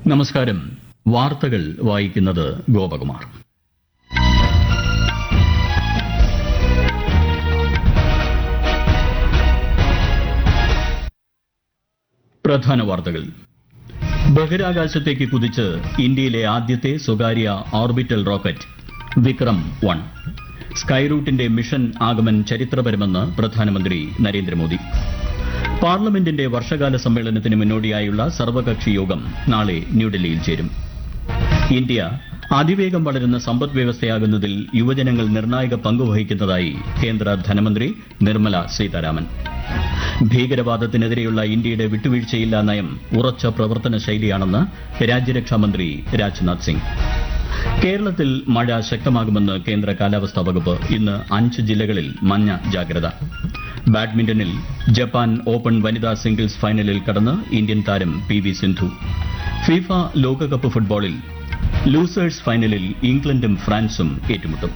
നമസ്കാരം വാർത്തകൾ വായിക്കുന്നത് ഗോപകുമാർ പ്രധാന വാർത്തകൾ ബഹിരാകാശത്തേക്ക് കുതിച്ച് ഇന്ത്യയിലെ ആദ്യത്തെ സ്വകാര്യ ഓർബിറ്റൽ റോക്കറ്റ് വിക്രം വൺ സ്കൈറൂട്ടിന്റെ മിഷൻ ആഗമൻ ചരിത്രപരമെന്ന് പ്രധാനമന്ത്രി നരേന്ദ്രമോദി പാർലമെന്റിന്റെ വർഷകാല സമ്മേളനത്തിന് മുന്നോടിയായുള്ള സർവകക്ഷി യോഗം നാളെ ന്യൂഡൽഹിയിൽ ചേരും ഇന്ത്യ അതിവേഗം വളരുന്ന സമ്പദ് വ്യവസ്ഥയാകുന്നതിൽ യുവജനങ്ങൾ നിർണായക പങ്കുവഹിക്കുന്നതായി കേന്ദ്ര ധനമന്ത്രി നിർമ്മല സീതാരാമൻ ഭീകരവാദത്തിനെതിരെയുള്ള ഇന്ത്യയുടെ വിട്ടുവീഴ്ചയില്ലാ നയം ഉറച്ച പ്രവർത്തന ശൈലിയാണെന്ന് രാജ്യരക്ഷാമന്ത്രി രാജ്നാഥ് സിംഗ് കേരളത്തിൽ മഴ ശക്തമാകുമെന്ന് കേന്ദ്ര കാലാവസ്ഥാ വകുപ്പ് ഇന്ന് അഞ്ച് ജില്ലകളിൽ മഞ്ഞ ജാഗ്രത ബാഡ്മിന്റണിൽ ജപ്പാൻ ഓപ്പൺ വനിതാ സിംഗിൾസ് ഫൈനലിൽ കടന്ന് ഇന്ത്യൻ താരം പി വി സിന്ധു ഫിഫ ലോകകപ്പ് ഫുട്ബോളിൽ ലൂസേഴ്സ് ഫൈനലിൽ ഇംഗ്ലണ്ടും ഫ്രാൻസും ഏറ്റുമുട്ടും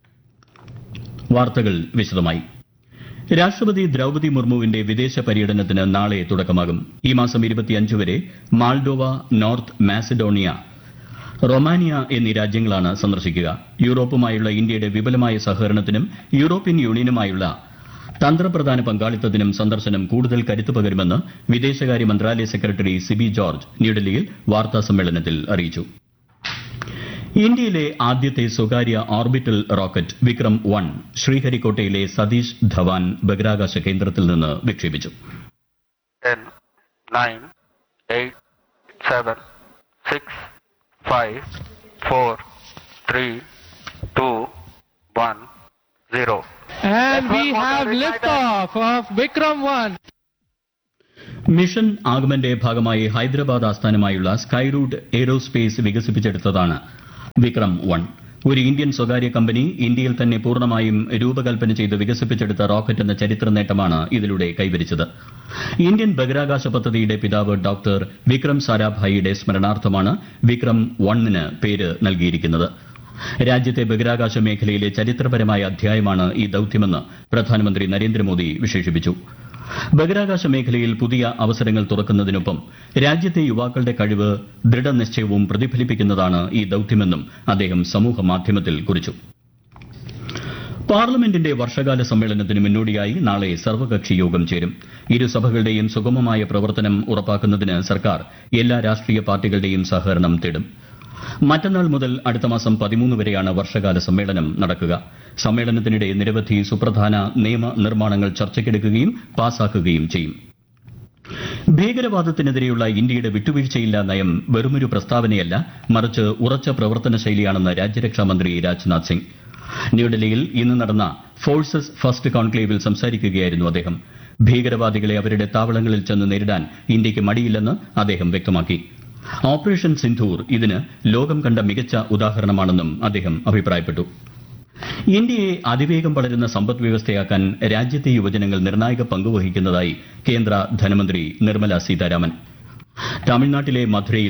വാർത്തകൾ വിശദമായി രാഷ്ട്രപതി ദ്രൌപതി മുർമുവിന്റെ വിദേശ പര്യടനത്തിന് നാളെ തുടക്കമാകും ഈ മാസം വരെ മാൾഡോവ നോർത്ത് മാസിഡോണിയ റൊമാനിയ എന്നീ രാജ്യങ്ങളാണ് സന്ദർശിക്കുക യൂറോപ്പുമായുള്ള ഇന്ത്യയുടെ വിപുലമായ സഹകരണത്തിനും യൂറോപ്യൻ യൂണിയനുമായുള്ള തന്ത്രപ്രധാന പങ്കാളിത്തത്തിനും സന്ദർശനം കൂടുതൽ കരുത്തു പകരുമെന്ന് വിദേശകാര്യ മന്ത്രാലയ സെക്രട്ടറി സിബി ജോർജ് ന്യൂഡൽഹിയിൽ വാർത്താസമ്മേളനത്തിൽ അറിയിച്ചു ഇന്ത്യയിലെ ആദ്യത്തെ സ്വകാര്യ ഓർബിറ്റൽ റോക്കറ്റ് വിക്രം വൺ ശ്രീഹരിക്കോട്ടയിലെ സതീഷ് ധവാൻ ബഹിരാകാശ കേന്ദ്രത്തിൽ നിന്ന് വിക്ഷേപിച്ചു 10, 9, 8, 7, 6, 5, 4, 3, 2, 1, 0. And we have liftoff of Vikram 1. Mission ആഗമന്റെ ഭാഗമായി ഹൈദരാബാദ് ആസ്ഥാനമായുള്ള സ്കൈറൂട്ട് എയ്റോസ്പേസ് വികസിപ്പിച്ചെടുത്തതാണ് വിക്രം വൺ ഒരു ഇന്ത്യൻ സ്വകാര്യ കമ്പനി ഇന്ത്യയിൽ തന്നെ പൂർണ്ണമായും രൂപകൽപ്പന ചെയ്ത് വികസിപ്പിച്ചെടുത്ത റോക്കറ്റ് എന്ന ചരിത്ര നേട്ടമാണ് ഇതിലൂടെ കൈവരിച്ചത് ഇന്ത്യൻ ബഹിരാകാശ പദ്ധതിയുടെ പിതാവ് ഡോക്ടർ വിക്രം സാരാഭായിയുടെ സ്മരണാർത്ഥമാണ് വിക്രം വണ്ണിന് പേര് നൽകിയിരിക്കുന്നത് രാജ്യത്തെ ബഹിരാകാശ മേഖലയിലെ ചരിത്രപരമായ അധ്യായമാണ് ഈ ദൌത്യമെന്ന് പ്രധാനമന്ത്രി നരേന്ദ്രമോദി വിശേഷിപ്പിച്ചു ബഹിരാകാശ മേഖലയിൽ പുതിയ അവസരങ്ങൾ തുറക്കുന്നതിനൊപ്പം രാജ്യത്തെ യുവാക്കളുടെ കഴിവ് ദൃഢനിശ്ചയവും പ്രതിഫലിപ്പിക്കുന്നതാണ് ഈ ദൌത്യമെന്നും അദ്ദേഹം സമൂഹമാധ്യമത്തിൽ കുറിച്ചു പാർലമെന്റിന്റെ വർഷകാല സമ്മേളനത്തിന് മുന്നോടിയായി നാളെ സർവകക്ഷി യോഗം ചേരും ഇരുസഭകളുടെയും സുഗമമായ പ്രവർത്തനം ഉറപ്പാക്കുന്നതിന് സർക്കാർ എല്ലാ രാഷ്ട്രീയ പാർട്ടികളുടെയും സഹകരണം തേടും മറ്റന്നാൾ മുതൽ അടുത്ത മാസം പതിമൂന്ന് വരെയാണ് വർഷകാല സമ്മേളനം നടക്കുക സമ്മേളനത്തിനിടെ നിരവധി സുപ്രധാന നിയമ നിർമ്മാണങ്ങൾ ചർച്ചയ്ക്കെടുക്കുകയും പാസാക്കുകയും ചെയ്യും ഭീകരവാദത്തിനെതിരെയുള്ള ഇന്ത്യയുടെ വിട്ടുവീഴ്ചയില്ലാ നയം വെറുമൊരു പ്രസ്താവനയല്ല മറിച്ച് ഉറച്ച പ്രവർത്തന ശൈലിയാണെന്ന് രാജ്യരക്ഷാമന്ത്രി രാജ്നാഥ് സിംഗ് ന്യൂഡൽഹിയിൽ ഇന്ന് നടന്ന ഫോഴ്സസ് ഫസ്റ്റ് കോൺക്ലേവിൽ സംസാരിക്കുകയായിരുന്നു അദ്ദേഹം ഭീകരവാദികളെ അവരുടെ താവളങ്ങളിൽ ചെന്ന് നേരിടാൻ ഇന്ത്യയ്ക്ക് മടിയില്ലെന്ന് അദ്ദേഹം വ്യക്തമാക്കി ഓപ്പറേഷൻ സിന്ധൂർ ഇതിന് ലോകം കണ്ട മികച്ച ഉദാഹരണമാണെന്നും അദ്ദേഹം അഭിപ്രായപ്പെട്ടു ഇന്ത്യയെ അതിവേഗം വളരുന്ന സമ്പദ് വ്യവസ്ഥയാക്കാൻ രാജ്യത്തെ യുവജനങ്ങൾ നിർണായക പങ്കുവഹിക്കുന്നതായി കേന്ദ്ര ധനമന്ത്രി നിർമ്മല സീതാരാമൻ തമിഴ്നാട്ടിലെ മധുരയിൽ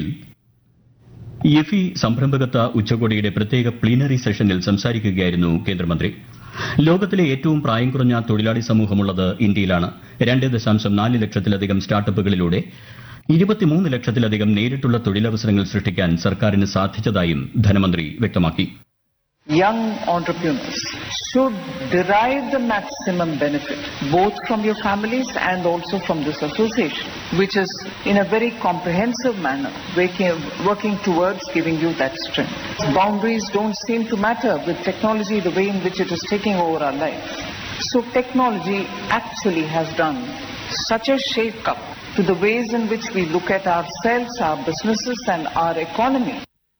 യിഫി സംരംഭകത്വ ഉച്ചകോടിയുടെ പ്രത്യേക പ്ലീനറി സെഷനിൽ സംസാരിക്കുകയായിരുന്നു കേന്ദ്രമന്ത്രി ലോകത്തിലെ ഏറ്റവും പ്രായം കുറഞ്ഞ തൊഴിലാളി സമൂഹമുള്ളത് ഇന്ത്യയിലാണ് രണ്ട് ദശാംശം നാല് ലക്ഷത്തിലധികം സ്റ്റാർട്ടപ്പുകളിലൂടെ ഇരുപത്തിമൂന്ന് ലക്ഷത്തിലധികം നേരിട്ടുള്ള തൊഴിലവസരങ്ങൾ സൃഷ്ടിക്കാൻ സർക്കാരിന് സാധിച്ചതായും ധനമന്ത്രി വ്യക്തമാക്കി young entrepreneurs should derive the maximum benefit both from your families and also from this association, which is in a very comprehensive manner working, working towards giving you that strength. Boundaries don't seem to matter with technology the way in which it is taking over our lives. So technology actually has done such a shake-up to the ways in which we look at ourselves, our businesses and our economy.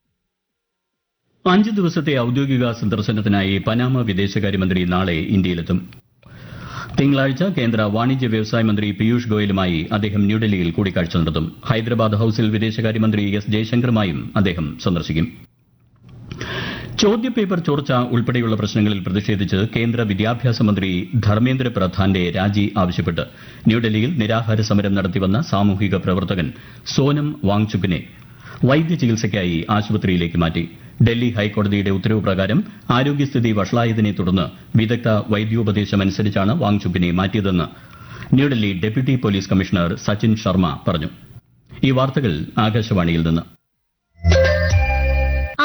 അഞ്ച് ദിവസത്തെ ഔദ്യോഗിക സന്ദർശനത്തിനായി Panama വിദേശകാര്യമന്ത്രി നാളെ ഇന്ത്യയിലെത്തും തിങ്കളാഴ്ച കേന്ദ്ര വാണിജ്യ വ്യവസായ മന്ത്രി പീയൂഷ് ഗോയലുമായി അദ്ദേഹം ന്യൂഡൽഹിയിൽ കൂടിക്കാഴ്ച നടത്തും ഹൈദരാബാദ് ഹൌസിൽ വിദേശകാര്യമന്ത്രി എസ് ജയശങ്കറുമായും അദ്ദേഹം സന്ദർശിക്കും ചോദ്യപേപ്പർ ചോർച്ച ഉൾപ്പെടെയുള്ള പ്രശ്നങ്ങളിൽ പ്രതിഷേധിച്ച് കേന്ദ്ര വിദ്യാഭ്യാസ മന്ത്രി ധർമ്മേന്ദ്ര പ്രധാന്റെ രാജി ആവശ്യപ്പെട്ട് ന്യൂഡൽഹിയിൽ നിരാഹാര സമരം നടത്തിവന്ന സാമൂഹിക പ്രവർത്തകൻ സോനം വാങ്ചുക്കിനെ വൈദ്യ ചികിത്സയ്ക്കായി ആശുപത്രിയിലേക്ക് മാറ്റി ഡൽഹി ഹൈക്കോടതിയുടെ ഉത്തരവ് പ്രകാരം ആരോഗ്യസ്ഥിതി വഷളായതിനെ തുടർന്ന് വിദഗ്ധ വൈദ്യോപദേശമനുസരിച്ചാണ് വാങ്ചുക്കിനെ മാറ്റിയതെന്ന് New Delhi deputy police commissioner Sachin Sharma പറഞ്ഞു ഈ വാർത്തകൾ ആകാശവാണിയിൽ നിന്ന്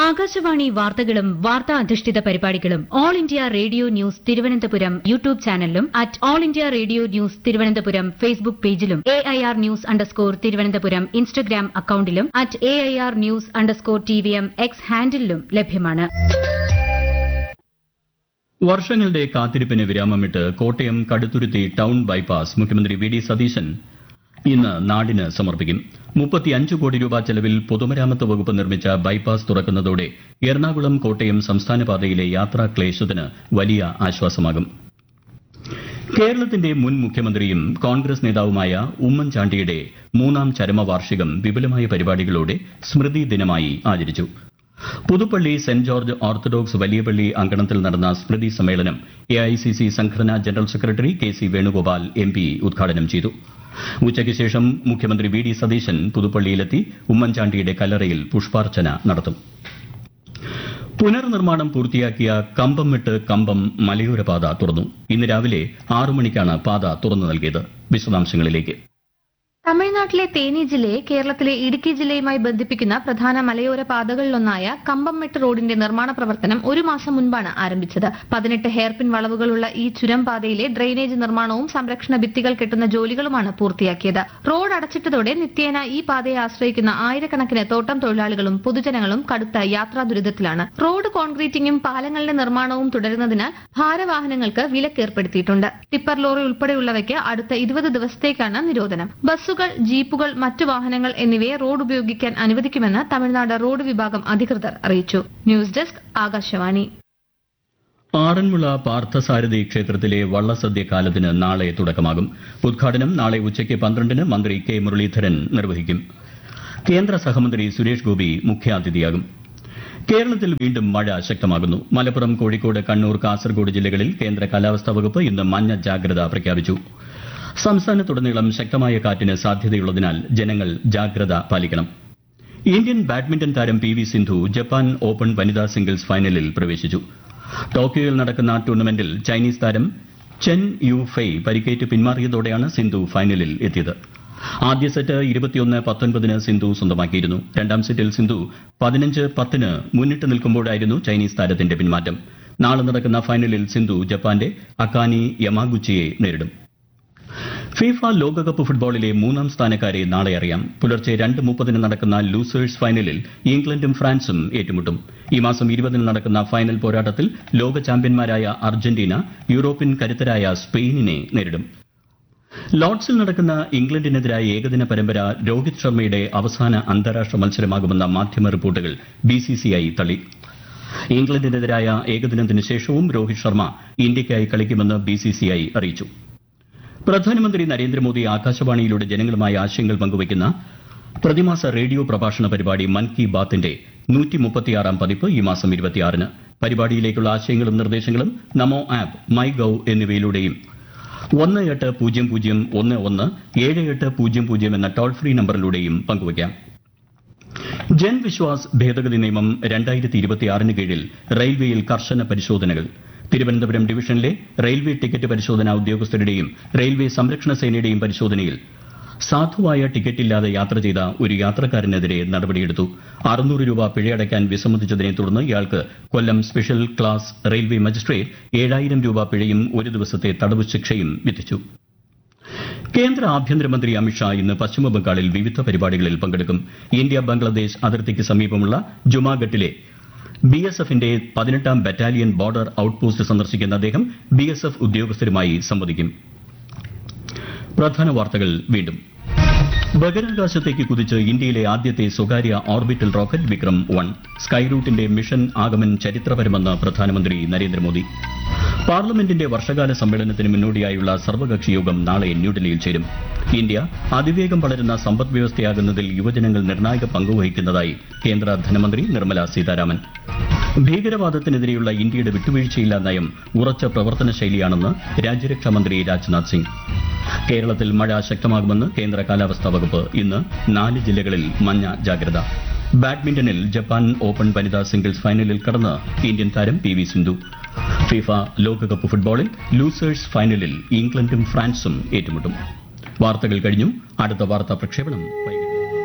ആകാശവാണി വാർത്തകളും വാർത്താ അധിഷ്ഠിത പരിപാടികളും all India radio news Thiruvananthapuram YouTube ചാനലിലും at all India radio news Thiruvananthapuram Facebook പേജിലും A I R news underscore Thiruvananthapuram Instagram അക്കൌണ്ടിലും at A I R news underscore T V M X ഹാൻഡിലും ലഭ്യമാണ് വർഷങ്ങളുടെ കാത്തിരിപ്പിന് വിരാമമിട്ട് കോട്ടയം കടുത്തുരുത്തി ടൌൺ ബൈപ്പാസ് മുഖ്യമന്ത്രി വി ഡി സതീശൻ ഇന്ന് നാടിന് സമർപ്പിക്കും മുപ്പത്തിയഞ്ച് കോടി രൂപ ചെലവിൽ പൊതുമരാമത്ത് വകുപ്പ് നിർമ്മിച്ച ബൈപ്പാസ് തുറക്കുന്നതോടെ എറണാകുളം കോട്ടയം സംസ്ഥാന പാതയിലെ യാത്രാ ക്ലേശത്തിന് വലിയ ആശ്വാസമാകും കേരളത്തിന്റെ മുൻ മുഖ്യമന്ത്രിയും കോൺഗ്രസ് നേതാവുമായ ഉമ്മൻചാണ്ടിയുടെ മൂന്നാം ചരമവാർഷികം വിപുലമായ പരിപാടികളോടെ സ്മൃതി ദിനമായി ആചരിച്ചു പുതുപ്പള്ളി സെന്റ് ജോർജ് ഓർത്തഡോക്സ് വലിയപള്ളി അങ്കണത്തിൽ നടന്ന സ്മൃതി സമ്മേളനം എഐസിസി സംഘടനാ general secretary K C Venugopal M P ഉദ്ഘാടനം ചെയ്തു ഉച്ചയ്ക്ക് ശേഷം മുഖ്യമന്ത്രി വി ഡി സതീശൻ പുതുപ്പള്ളിയിലെത്തി ഉമ്മൻചാണ്ടിയുടെ കല്ലറയിൽ പുഷ്പാർച്ചന നടത്തും പുനർനിർമ്മാണം പൂർത്തിയാക്കിയ കമ്പംമെട്ട് കമ്പം മലയോര പാത തുറന്നു ഇന്ന് രാവിലെ ആറു മണിക്കാണ് പാത തുറന്നു നൽകിയത് വിശദാംശങ്ങളിലേക്ക് തമിഴ്നാട്ടിലെ തേനി ജില്ലയെ കേരളത്തിലെ ഇടുക്കി ജില്ലയുമായി ബന്ധിപ്പിക്കുന്ന പ്രധാന മലയോര പാതകളിലൊന്നായ കമ്പംമെട്ട് റോഡിന്റെ നിർമ്മാണ പ്രവർത്തനം ഒരു മാസം മുൻപാണ് ആരംഭിച്ചത് പതിനെട്ട് ഹെയർപിൻ വളവുകളുള്ള ഈ ചുരം പാതയിലെ ഡ്രെയിനേജ് നിർമ്മാണവും സംരക്ഷണ ഭിത്തികൾ കെട്ടുന്ന ജോലികളുമാണ് പൂർത്തിയാക്കിയത് റോഡ് അടച്ചിട്ടതോടെ നിത്യേന ഈ പാതയെ ആശ്രയിക്കുന്ന ആയിരക്കണക്കിന് തോട്ടം തൊഴിലാളികളും പൊതുജനങ്ങളും കടുത്ത യാത്രാ ദുരിതത്തിലാണ് റോഡ് കോൺക്രീറ്റിംഗും പാലങ്ങളുടെ നിർമ്മാണവും തുടരുന്നതിനാൽ ഭാരവാഹനങ്ങൾക്ക് വിലക്കേർപ്പെടുത്തിയിട്ടുണ്ട് ടിപ്പർ ലോറി ഉൾപ്പെടെയുള്ളവയ്ക്ക് അടുത്ത ഇരുപത് ദിവസത്തേക്കാണ് നിരോധനം ബസ്സുകൾ ജീപ്പുകൾ മറ്റു വാഹനങ്ങൾ എന്നിവയെ റോഡ് ഉപയോഗിക്കാൻ അനുവദിക്കുമെന്ന് തമിഴ്നാട് റോഡ് വിഭാഗം അധികൃതർ അറിയിച്ചു ന്യൂസ് ഡെസ്ക് ആകാശവാണി ആറന്മുള പാർത്ഥസാരഥി ക്ഷേത്രത്തിലെ വള്ളസദ്യ കാലത്തിന് നാളെ തുടക്കമാകും ഉദ്ഘാടനം നാളെ ഉച്ചയ്ക്ക് പന്ത്രണ്ടിന് മന്ത്രി കെ മുരളീധരൻ നിർവഹിക്കും കേന്ദ്ര സഹമന്ത്രി സുരേഷ് ഗോപി മുഖ്യാതിഥിയാകും കേരളത്തിൽ വീണ്ടും മഴ ശക്തമാകുന്നു മലപ്പുറം കോഴിക്കോട് കണ്ണൂർ കാസർഗോഡ് ജില്ലകളിൽ കേന്ദ്ര കാലാവസ്ഥാ വകുപ്പ് ഇന്ന് മഞ്ഞ ജാഗ്രത പ്രഖ്യാപിച്ചു സംസ്ഥാനത്തുടനീളം ശക്തമായ കാറ്റിന് സാധ്യതയുള്ളതിനാൽ ജനങ്ങൾ ജാഗ്രത പാലിക്കണം ഇന്ത്യൻ ബാഡ്മിന്റൺ താരം P V Sindhu Japan open വനിതാ സിംഗിൾസ് ഫൈനലിൽ പ്രവേശിച്ചു ടോക്കിയോയിൽ നടക്കുന്ന ടൂർണമെന്റിൽ ചൈനീസ് താരം ചെൻ യു ഫെയ് പരിക്കേറ്റ് പിന്മാറിയതോടെയാണ് സിന്ധു ഫൈനലിൽ എത്തിയത് ആദ്യ സെറ്റ് ഇരുപത്തിയൊന്ന് പത്തൊൻപതിന് സിന്ധു സ്വന്തമാക്കിയിരുന്നു രണ്ടാം സെറ്റിൽ സിന്ധു പതിനഞ്ച് പത്തിന് മുന്നിട്ട് നിൽക്കുമ്പോഴായിരുന്നു ചൈനീസ് താരത്തിന്റെ പിന്മാറ്റം നാളെ നടക്കുന്ന ഫൈനലിൽ സിന്ധു ജപ്പാന്റെ അക്കാനി യമാഗുച്ചിയെ നേരിടും ഫിഫ ലോകകപ്പ് ഫുട്ബോളിലെ മൂന്നാം സ്ഥാനക്കാരെ നാളെ അറിയാം പുലർച്ചെ രണ്ട് മുപ്പതിന് നടക്കുന്ന ലൂസേഴ്സ് ഫൈനലിൽ ഇംഗ്ലണ്ടും ഫ്രാൻസും ഏറ്റുമുട്ടും ഈ മാസം ഇരുപതിന് നടക്കുന്ന ഫൈനൽ പോരാട്ടത്തിൽ ലോക ചാമ്പ്യന്മാരായ അർജന്റീന യൂറോപ്യൻ കരുത്തരായ സ്പെയിനിനെ നേരിടും ലോർഡ്സിൽ നടക്കുന്ന ഇംഗ്ലണ്ടിനെതിരായ ഏകദിന പരമ്പര രോഹിത് ശർമ്മയുടെ അവസാന അന്താരാഷ്ട്ര മത്സരമാകുമെന്ന മാധ്യമ റിപ്പോർട്ടുകൾ ബിസിസിഐ തള്ളി ഇംഗ്ലണ്ടിനെതിരായ ഏകദിനത്തിന് ശേഷവും രോഹിത് ശർമ്മ ഇന്ത്യയ്ക്കായി കളിക്കുമെന്ന് ബിസിസിഐ അറിയിച്ചു പ്രധാനമന്ത്രി നരേന്ദ്രമോദി ആകാശവാണിയിലൂടെ ജനങ്ങളുമായി ആശയങ്ങൾ പങ്കുവയ്ക്കുന്ന പ്രതിമാസ റേഡിയോ പ്രഭാഷണ പരിപാടി മൻ കി ബാത്തിന്റെ നൂറ്റി മുപ്പത്തിയാറാം പതിപ്പ് ഈ മാസം ഇരുപത്തിയാറിന് പരിപാടിയിലേക്കുള്ള ആശയങ്ങളും നിർദ്ദേശങ്ങളും നമോ ആപ്പ് മൈ ഗവ് എന്നിവയിലൂടെയും ഒന്ന് എട്ട് പൂജ്യം പൂജ്യം ഒന്ന് ഒന്ന് ഏഴ് എട്ട് പൂജ്യം പൂജ്യം എന്ന ടോൾ ഫ്രീ നമ്പറിലൂടെയും പങ്കുവയ്ക്കാം ജൻ വിശ്വാസ് ഭേദഗതി നിയമം രണ്ടായിരത്തി ഇരുപത്തിയാറിന് കീഴിൽ റെയിൽവേയിൽ കർശന പരിശോധനകൾ തിരുവനന്തപുരം ഡിവിഷനിലെ റെയിൽവേ ടിക്കറ്റ് പരിശോധനാ ഉദ്യോഗസ്ഥരുടെയും റെയിൽവേ സംരക്ഷണ സേനയുടെയും പരിശോധനയിൽ സാധുവായ ടിക്കറ്റില്ലാതെ യാത്ര ചെയ്ത ഒരു യാത്രക്കാരനെതിരെ നടപടിയെടുത്തു അറുന്നൂറ് രൂപ പിഴയടയ്ക്കാൻ വിസമ്മതിച്ചതിനെ തുടർന്ന് ഇയാൾക്ക് Kollam special class railway magistrate ഏഴായിരം രൂപ പിഴയും ഒരു ദിവസത്തെ തടവ് ശിക്ഷയും വിധിച്ചു കേന്ദ്ര ആഭ്യന്തരമന്ത്രി അമിത്ഷാ ഇന്ന് പശ്ചിമബംഗാളിൽ വിവിധ പരിപാടികളിൽ പങ്കെടുക്കും ഇന്ത്യ ബംഗ്ലാദേശ് അതിർത്തിക്ക് സമീപമുള്ള ജുമാഗട്ടിലെ ബി എസ് എഫിന്റെ പതിനെട്ടാം ബറ്റാലിയൻ ബോർഡർ ഔട്ട്പോസ്റ്റ് സന്ദർശിക്കുന്ന അദ്ദേഹം ബി എസ് എഫ് ഉദ്യോഗസ്ഥരുമായി സംവദിക്കും പ്രധാന വാർത്തകൾ വീണ്ടും ബഹിരാകാശത്തേക്ക് കുതിച്ച് ഇന്ത്യയിലെ ആദ്യത്തെ സ്വകാര്യ ഓർബിറ്റൽ റോക്കറ്റ് വിക്രം വൺ സ്കൈറൂട്ടിന്റെ മിഷൻ ആഗമൻ ചരിത്രപരമെന്ന് പ്രധാനമന്ത്രി നരേന്ദ്രമോദി പാർലമെന്റിന്റെ വർഷകാല സമ്മേളനത്തിന് മുന്നോടിയായുള്ള സർവകക്ഷി യോഗം നാളെ ന്യൂഡൽഹിയിൽ ചേരും ഇന്ത്യ അതിവേഗം വളരുന്ന സമ്പദ് വ്യവസ്ഥയാകുന്നതിൽ യുവജനങ്ങൾ നിർണായക പങ്കുവഹിക്കുന്നതായി കേന്ദ്ര ധനമന്ത്രി നിർമ്മല സീതാരാമൻ ഭീകരവാദത്തിനെതിരെയുള്ള ഇന്ത്യയുടെ വിട്ടുവീഴ്ചയില്ലാ നയം ഉറച്ച പ്രവർത്തന ശൈലിയാണെന്ന് രാജ്യരക്ഷാമന്ത്രി രാജ്നാഥ് സിംഗ് കേരളത്തിൽ മഴ ശക്തമാകുമെന്ന് കേന്ദ്ര കാലാവസ്ഥാ വകുപ്പ് ഇന്ന് നാല് ജില്ലകളിൽ മഞ്ഞ ജാഗ്രത ബാഡ്മിന്റണിൽ ജപ്പാൻ ഓപ്പൺ വനിതാ സിംഗിൾസ് ഫൈനലിൽ കടന്ന് ഇന്ത്യൻ താരം പി വി സിന്ധു ഫിഫ ലോകകപ്പ് ഫുട്ബോളിൽ ലൂസേഴ്സ് ഫൈനലിൽ ഇംഗ്ലണ്ടും ഫ്രാൻസും ഏറ്റുമുട്ടും വാർത്തകൾ കഴിഞ്ഞു അടുത്ത വാർത്താ പ്രക്ഷേപണം വൈകും